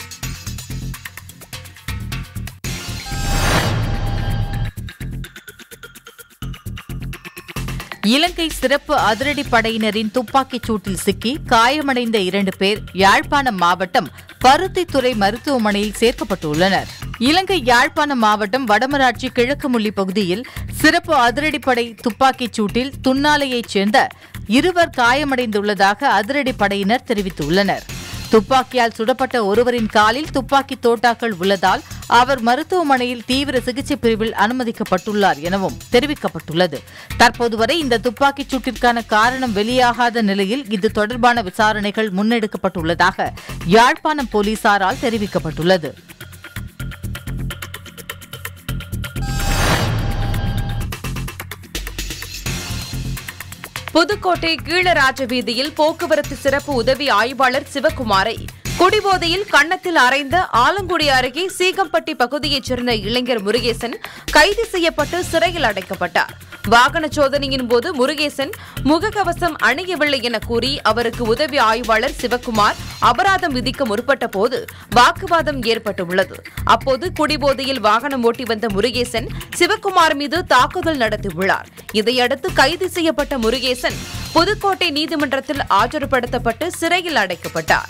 இலங்கை சிறப்பு அதிரடி படையினரின் துப்பாக்கிச் சூட்டில் சிக்கி காயமடைந்த இரண்டு பேர் யாழ்ப்பாணம் மாவட்டம் பருத்தித்துறை மருத்துவமனையில் சேர்க்கப்பட்டுள்ளனர் இலங்கை யாழ்ப்பாணம் மாவட்டம் வடமராட்சி கிழக்கு முள்ளி பகுதியில் சிறப்பு அதிரடிப்படை துப்பாக்கிச் சூட்டில் துன்னாலையைச் சேர்ந்த இருவர் காயமடைந்துள்ளதாக அதிரடி படையினர் தெரிவித்துள்ளனர் துப்பாக்கியால் சுடப்பட்ட ஒருவரின் காலில் துப்பாக்கி தோட்டாக்கள் உள்ளதால் அவர் மருத்துவமனையில் தீவிர சிகிச்சை பிரிவில் அனுமதிக்கப்பட்டுள்ளார் எனவும் தெரிவிக்கப்பட்டுள்ளது தற்போது வரை இந்த துப்பாக்கிச் சூட்டிற்கான காரணம் வெளியாகாத நிலையில் இது தொடர்பான விசாரணைகள் முன்னெடுக்கப்பட்டுள்ளதாக யாழ்ப்பாணம் போலீசாரால் தெரிவிக்கப்பட்டுள்ளது புதுக்கோட்டை கீழராஜ வீதியில் போக்குவரத்து சிறப்பு உதவி ஆய்வாளர் சிவக்குமாரை குடிபோதையில் கன்னத்தில் அறைந்த ஆலங்குடி அருகே சீகம்பட்டி பகுதியைச் சேர்ந்த இளைஞர் முருகேசன் கைது செய்யப்பட்டு சிறையில் அடைக்கப்பட்டார் வாகன சோதனையின் போது முருகேசன் முகக்கவசம் அணியவில்லை என கூறி அவருக்கு உதவி ஆய்வாளர் சிவக்குமார் அபராதம் விதிக்க முற்பட்ட போது வாக்குவாதம் ஏற்பட்டுள்ளது அப்போது குடிபோதையில் வாகனம் ஓட்டி வந்த முருகேசன் சிவக்குமார் மீது தாக்குதல் நடத்தியுள்ளார் இதையடுத்து கைது செய்யப்பட்ட முருகேசன் புதுக்கோட்டை நீதிமன்றத்தில் ஆஜர்படுத்தப்பட்டு சிறையில் அடைக்கப்பட்டார்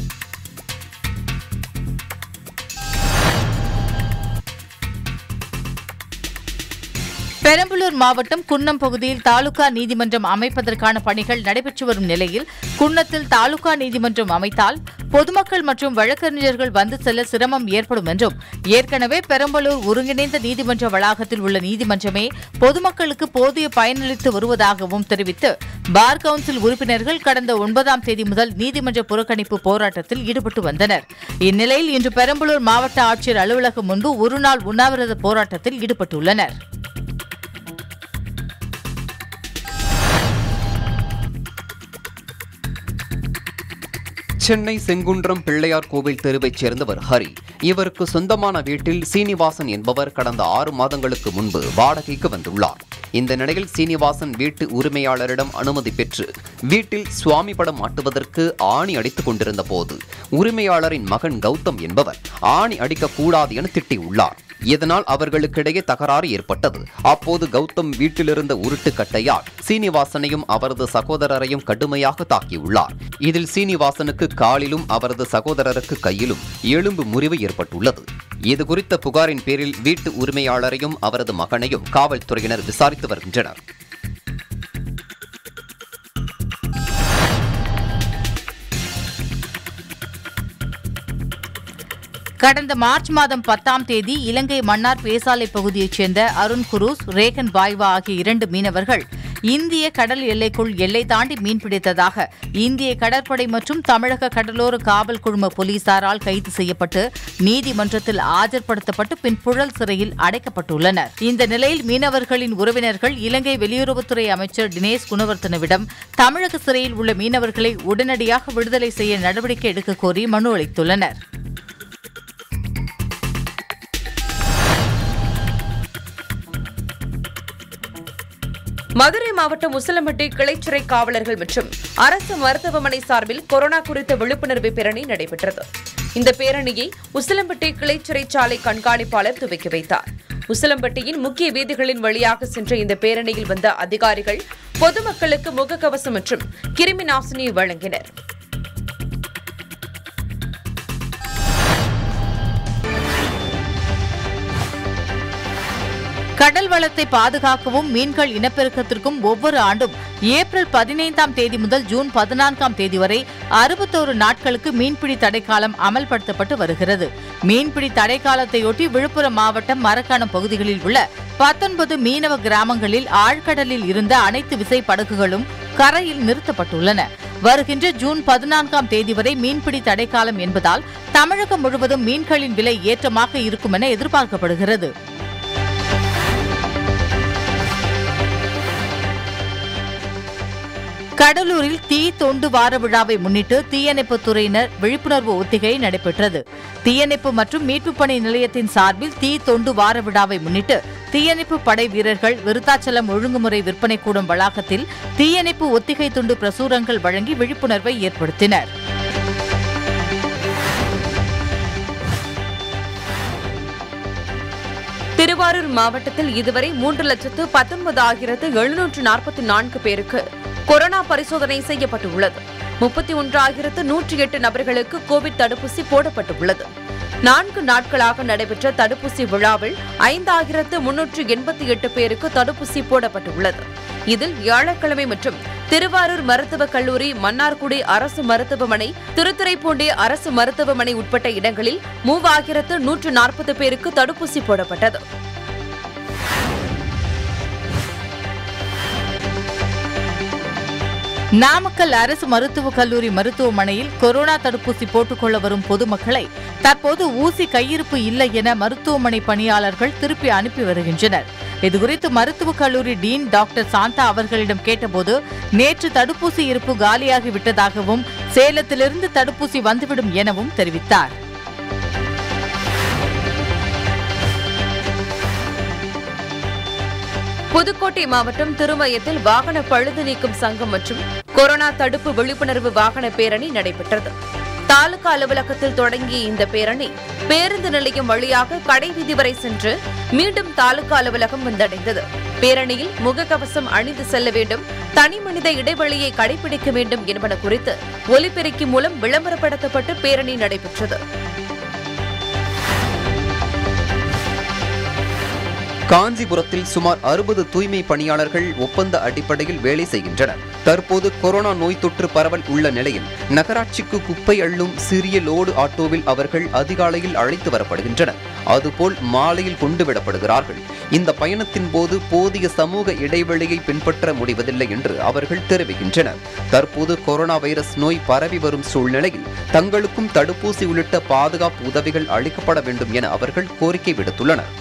பெரம்பலூர் மாவட்டம் குன்னம் பகுதியில் தாலுகா நீதிமன்றம் அமைப்பதற்கான பணிகள் நடைபெற்று வரும் நிலையில் குன்னத்தில் தாலுகா நீதிமன்றம் அமைத்தால் பொதுமக்கள் மற்றும் வழக்கறிஞர்கள் வந்து செல்ல சிரமம் ஏற்படும் என்றும் ஏற்கனவே பெரம்பலூர் ஒருங்கிணைந்த நீதிமன்ற வளாகத்தில் உள்ள நீதிமன்றமே பொதுமக்களுக்கு போதிய பயனளித்து வருவதாகவும் தெரிவித்து பார் கவுன்சில் உறுப்பினர்கள் கடந்த ஒன்பதாம் தேதி முதல் நீதிமன்ற புறக்கணிப்பு போராட்டத்தில் ஈடுபட்டு வந்தனர் இந்நிலையில் இன்று பெரம்பலூர் மாவட்ட ஆட்சியர் அலுவலகம் முன்பு ஒருநாள் உண்ணாவிரத போராட்டத்தில் ஈடுபட்டுள்ளனர் சென்னை செங்குன்றம் பிள்ளையார் கோவில் தெருவைச் சேர்ந்தவர் ஹரி இவருக்கு சொந்தமான வீட்டில் சீனிவாசன் என்பவர் கடந்த ஆறு மாதங்களுக்கு முன்பு வாடகைக்கு வந்துள்ளார் இந்த நிலையில் சீனிவாசன் வீட்டு உரிமையாளரிடம் அனுமதி பெற்று வீட்டில் சுவாமி படம் மாட்டுவதற்கு ஆணி அடித்துக் கொண்டிருந்த போது உரிமையாளரின் மகன் கௌதம் என்பவர் ஆணி அடிக்கக்கூடாது என திட்டியுள்ளார் இதனால் அவர்களுக்கிடையே தகராறு ஏற்பட்டது அப்போது கௌதம் வீட்டிலிருந்த உருட்டு கட்டையால் சீனிவாசனையும் அவரது சகோதரரையும் கடுமையாக தாக்கியுள்ளார் இதில் சீனிவாசனுக்கு காலிலும் அவரது சகோதரருக்கு கையிலும் எலும்பு முறிவு ஏற்பட்டுள்ளது இது குறித்த புகாரின் பேரில் வீட்டு உரிமையாளரையும் அவரது மகனையும் காவல்துறையினர் விசாரித்து வருகின்றனர் கடந்த மார்ச் மாதம் பத்தாம் தேதி இலங்கை மன்னார் பேசாலை பகுதியைச் சேர்ந்த அருண் குரூஸ் ரேகன் பாய்வா ஆகிய இரண்டு மீனவர்கள் இந்திய கடல் எல்லைக்குள் எல்லை தாண்டி மீன்பிடித்ததாக இந்திய கடற்படை மற்றும் தமிழக கடலோர காவல் குழும போலீசாரால் கைது செய்யப்பட்டு நீதிமன்றத்தில் ஆஜர்படுத்தப்பட்டு பின் புழல் சிறையில் அடைக்கப்பட்டுள்ளனர் இந்த நிலையில் மீனவர்களின் உறவினர்கள் இலங்கை வெளியுறவுத்துறை அமைச்சர் தினேஷ் குணவர்த்தனவிடம் தமிழக சிறையில் உள்ள மீனவர்களை உடனடியாக விடுதலை செய்ய நடவடிக்கை எடுக்க கோரி மனு அளித்துள்ளனர் மதுரை மாவட்டம் உசிலம்பட்டி கிளைச்சிறை காவலர்கள் மற்றும் அரசு மருத்துவமனை சார்பில் கொரோனா குறித்த விழிப்புணர்வு பேரணி நடைபெற்றது இந்த பேரணியை உசிலம்பட்டி கிளைச்சிறை சாலை கண்காணிப்பாளர் துவக்கி வைத்தார் உசிலம்பட்டியின் முக்கிய வீதிகளின் வழியாக சென்ற இந்த பேரணியில் வந்த அதிகாரிகள் பொதுமக்களுக்கு முகக்கவசம் மற்றும் கிருமி நாசினி வழங்கினர் கடல் வளத்தை பாதுகாக்கவும் மீன்கள் இனப்பெருக்கத்திற்கும் ஒவ்வொரு ஆண்டும் ஏப்ரல் பதினைந்தாம் தேதி முதல் ஜூன் பதினான்காம் தேதி வரை அறுபத்தோரு நாட்களுக்கு மீன்பிடி தடைக்காலம் அமல்படுத்தப்பட்டு வருகிறது மீன்பிடி தடைக்காலத்தையொட்டி விழுப்புரம் மாவட்டம் மரக்காணம் பகுதிகளில் உள்ள பத்தொன்பது மீனவ கிராமங்களில் ஆழ்கடலில் இருந்த அனைத்து விசை படகுகளும் கரையில் நிறுத்தப்பட்டுள்ளன வருகின்ற ஜூன் பதினான்காம் தேதி வரை மீன்பிடி தடைக்காலம் என்பதால் தமிழகம் முழுவதும் மீன்களின் விலை ஏற்றமாக இருக்கும் என எதிர்பார்க்கப்படுகிறது கடலூரில் தீ தொண்டு வார விழாவை முன்னிட்டு தீயணைப்புத் துறையினர் விழிப்புணர்வு ஒத்திகை நடைபெற்றது தீயணைப்பு மற்றும் மீட்புப் பணி நிலையத்தின் சார்பில் தீ தொண்டு வார விழாவை முன்னிட்டு தீயணைப்பு படை வீரர்கள் விருத்தாச்சலம் ஒழுங்குமுறை விற்பனை கூடம் வளாகத்தில் தீயணைப்பு ஒத்திகை துண்டு பிரசுரங்கள் வழங்கி விழிப்புணர்வை ஏற்படுத்தினர் திருவாரூர் மாவட்டத்தில் இதுவரை மூன்று லட்சத்து பத்தொன்பதாயிரத்து எழுநூற்று நாற்பத்தி நான்கு பேருக்கு கொரோனா பரிசோதனை செய்யப்பட்டுள்ளது முப்பத்தி ஒன்றாயிரத்து நூற்றி எட்டு நபர்களுக்கு கோவிட் தடுப்பூசி போடப்பட்டுள்ளது நான்கு நாட்களாக நடைபெற்ற தடுப்பூசி விழாவில் ஐந்தாயிரத்து முன்னூற்று எண்பத்தி எட்டு பேருக்கு தடுப்பூசி போடப்பட்டுள்ளது இதில் வியாழக்கிழமை மற்றும் திருவாரூர் மருத்துவக் கல்லூரி மன்னார்குடி அரசு மருத்துவமனை திருத்துறைப்பூண்டி அரசு மருத்துவமனை உட்பட்ட இடங்களில் மூவாயிரத்து நூற்று நாற்பது பேருக்கு தடுப்பூசி போடப்பட்டது நாமக்கல் அரசு மருத்துவக் கல்லூரி மருத்துவமனையில் கொரோனா தடுப்பூசி போட்டுக்கொள்ள வரும் பொதுமக்களை தற்போது ஊசி கையிருப்பு இல்லை என மருத்துவமனை பணியாளர்கள் திருப்பி அனுப்பி வருகின்றனர் இதுகுறித்து மருத்துவக் கல்லூரி டீன் டாக்டர் சாந்தா அவர்களிடம் கேட்டபோது நேற்று தடுப்பூசி இருப்பு காலியாகி விட்டதாகவும் சேலத்திலிருந்து தடுப்பூசி வந்துவிடும் எனவும் தெரிவித்தார் புதுக்கோட்டை மாவட்டம் திருமயத்தில் வாகன பழுது நீக்கும் சங்கம் மற்றும் கொரோனா தடுப்பு விழிப்புணர்வு வாகன பேரணி நடைபெற்றது தாலுகா அலுவலகத்தில் தொடங்கிய இந்த பேரணி பேருந்து நிலையம் வழியாக கடை வீதி வரை சென்று மீண்டும் தாலுகா அலுவலகம் வந்தடைந்தது பேரணியில் முகக்கவசம் அணிந்து செல்ல வேண்டும் தனி மனித இடைவெளியை கடைபிடிக்க வேண்டும் என்பன குறித்து ஒலிபெருக்கி மூலம் விளம்பரப்படுத்தப்பட்டு பேரணி நடைபெற்றது காஞ்சிபுரத்தில் சுமார் அறுபது தூய்மை பணியாளர்கள் ஒப்பந்த அடிப்படையில் வேலை செய்கின்றனர் தற்போது கொரோனா நோய் தொற்று பரவல் உள்ள நிலையில் நகராட்சிக்கு குப்பை அள்ளும் சிறிய லோடு ஆட்டோவில் அவர்கள் அதிகாலையில் அழைத்து வரப்படுகின்றனர் அதுபோல் மாலையில் கொண்டுவிடப்படுகிறார்கள் இந்த பயணத்தின் போது போதிய சமூக இடைவெளியை பின்பற்ற முடிவதில்லை என்று அவர்கள் தெரிவிக்கின்றனர் தற்போது கொரோனா வைரஸ் நோய் பரவி வரும் சூழ்நிலையில் தங்களுக்கும் தடுப்பூசி உள்ளிட்ட பாதுகாப்பு உதவிகள் அளிக்கப்பட வேண்டும் என அவர்கள் கோரிக்கை விடுத்துள்ளனர்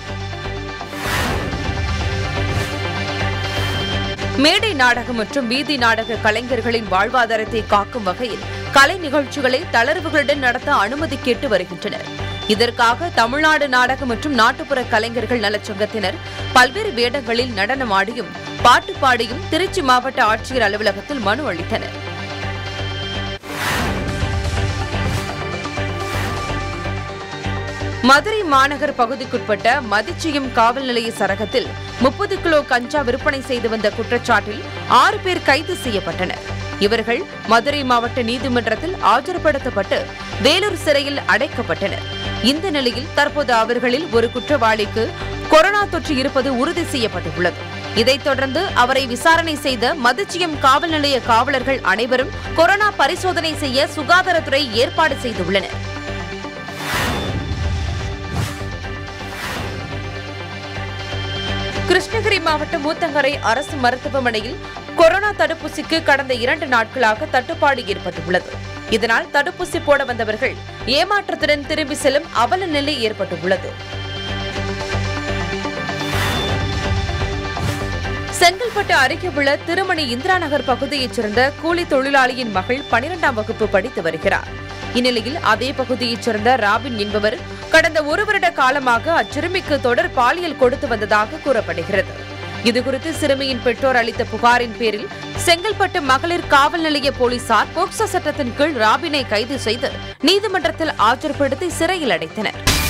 மேடை நாடகம் மற்றும் வீதி நாடக கலைஞர்களின் வாழ்வாதாரத்தை காக்கும் வகையில் கலை நிகழ்ச்சிகளை தளர்வுகளுடன் நடத்த அனுமதி கேட்டு வருகின்றனர் இதற்காக தமிழ்நாடு நாடக மற்றும் நாட்டுப்புற கலைஞர்கள் நலச்சங்கத்தினர் பல்வேறு வேடங்களில் நடனமாடியும் பாட்டு பாடியும் திருச்சி மாவட்ட ஆட்சியர் அலுவலகத்தில் மனு அளித்தனர் மதுரை மாநகர் பகுதிக்குட்பட்ட மதிச்சியம் காவல் நிலைய சரகத்தில் முப்பது கிலோ கஞ்சா விற்பனை செய்து வந்த குற்றச்சாட்டில் ஆறு பேர் கைது செய்யப்பட்டனர் இவர்கள் மதுரை மாவட்ட நீதிமன்றத்தில் ஆஜர்படுத்தப்பட்டு வேலூர் சிறையில் அடைக்கப்பட்டனர் இந்த நிலையில் தற்போது அவர்களில் ஒரு குற்றவாளிக்கு கொரோனா தொற்று இருப்பது உறுதி செய்யப்பட்டுள்ளது இதைத் தொடர்ந்து அவரை விசாரணை செய்த மதிச்சியம் காவல் நிலைய காவலர்கள் அனைவரும் கொரோனா பரிசோதனை செய்ய சுகாதாரத்துறை ஏற்பாடு செய்துள்ளனர் கிருஷ்ணகிரி மாவட்டம் ஊத்தங்கரை அரசு மருத்துவமனையில் கொரோனா தடுப்பூசிக்கு கடந்த இரண்டு நாட்களாக தட்டுப்பாடு ஏற்பட்டுள்ளது இதனால் தடுப்பூசி போட வந்தவர்கள் ஏமாற்றத்துடன் திரும்பி செல்லும் அவல நிலை ஏற்பட்டுள்ளது செங்கல்பட்டு அருகே உள்ள திருமணி இந்திரா நகர் பகுதியைச் சேர்ந்த கூலி தொழிலாளியின் மகள் பனிரெண்டாம் வகுப்பு படித்து வருகிறார் இந்நிலையில் அதே பகுதியைச் சேர்ந்த ராபின் என்பவர் கடந்த ஒரு வருட காலமாக அச்சிறுமிக்கு தொடர் பாலியல் கொடுத்து வந்ததாக கூறப்படுகிறது இதுகுறித்து சிறுமியின் பெற்றோர் அளித்த புகாரின் பேரில் செங்கல்பட்டு மகளிர் காவல் நிலைய போலீசார் போக்சோ சட்டத்தின் கீழ் ராபினை கைது செய்து நீதிமன்றத்தில் ஆஜர்படுத்தி சிறையில் அடைத்தனர்